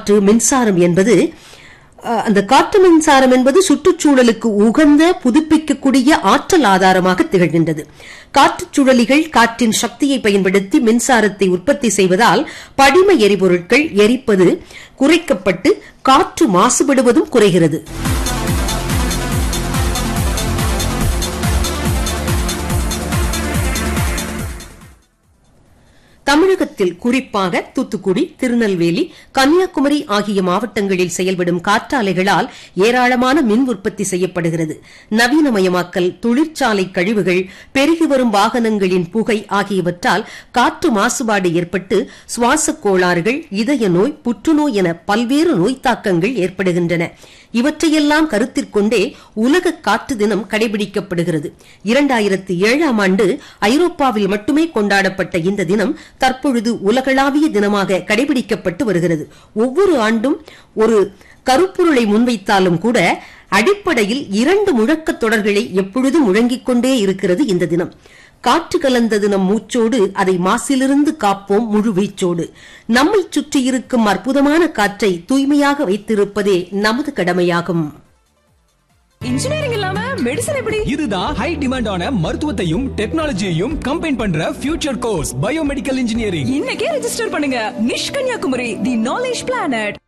காற்று மின்சாரம் என்பது அஹ், அந்த காற்று மின்சாரம் என்பது சுற்றுச்சூழலுக்கு உகந்த புதுப்பிக்கக்கூடிய ஆற்றல் ஆதாரமாக திகழ்கின்றது காற்றுச் சுழலிகள் காற்றின் சக்தியை பயன்படுத்தி மின்சாரத்தை உற்பத்தி செய்வதால் படிம எரிபொருட்கள் எரிப்பது குறைக்கப்பட்டு காற்று மாசுபடுவதும் குறைகிறது தமிழகத்தில் குறிப்பாக தூத்துக்குடி திருநெல்வேலி கன்னியாகுமரி ஆகிய மாவட்டங்களில் செயல்படும் காற்றாலைகளால் ஏராளமான மின் உற்பத்தி செய்யப்படுகிறது நவீனமயமாக்கல் தொழிற்சாலை கழிவுகள் பெருகி வரும் வாகனங்களின் புகை ஆகியவற்றால் காற்று மாசுபாடு ஏற்பட்டு சுவாசக் கோளாறுகள் இதய நோய் புற்றுநோய் என பல்வேறு நோய் தாக்கங்கள் ஏற்படுகின்றன இவற்றையெல்லாம் கருத்தில் கொண்டே உலக காற்று தினம் கடைபிடிக்கப்படுகிறது இரண்டாயிரத்தி ஏழாம் ஆண்டு ஐரோப்பாவில் மட்டுமே கொண்டாடப்பட்ட இந்த தினம் தற்பொழுது உலகளாவிய தினமாக கடைபிடிக்கப்பட்டு வருகிறது ஒவ்வொரு ஆண்டும் ஒரு கருப்பொருளை முன்வைத்தாலும் கூட அடிப்படையில் இரண்டு முழக்கத் தொடர்களை எப்பொழுதும் முழங்கிக் கொண்டே இருக்கிறது இந்த தினம் காற்று கலந்தது நம் மூச்சோடு அதை மாசிலிருந்து காப்போம் முழு வீச்சோடு நம்மை சுற்றி இருக்கும் அற்புதமான காற்றை தூய்மையாக வைத்திருப்பதே நமது கடமையாகும் இன்ஜினியரிங் இல்லாம மெடிசன் எப்படி இதுதான் ஹை டிமாண்டான மருத்துவத்தையும் டெக்னாலஜியையும் கம்பைன் பண்ற ஃபியூச்சர் கோர்ஸ் பயோமெடிக்கல் இன்ஜினியரிங் இன்னைக்கே ரெஜிஸ்டர் பண்ணுங்க NICHE Kanyakumari the knowledge planet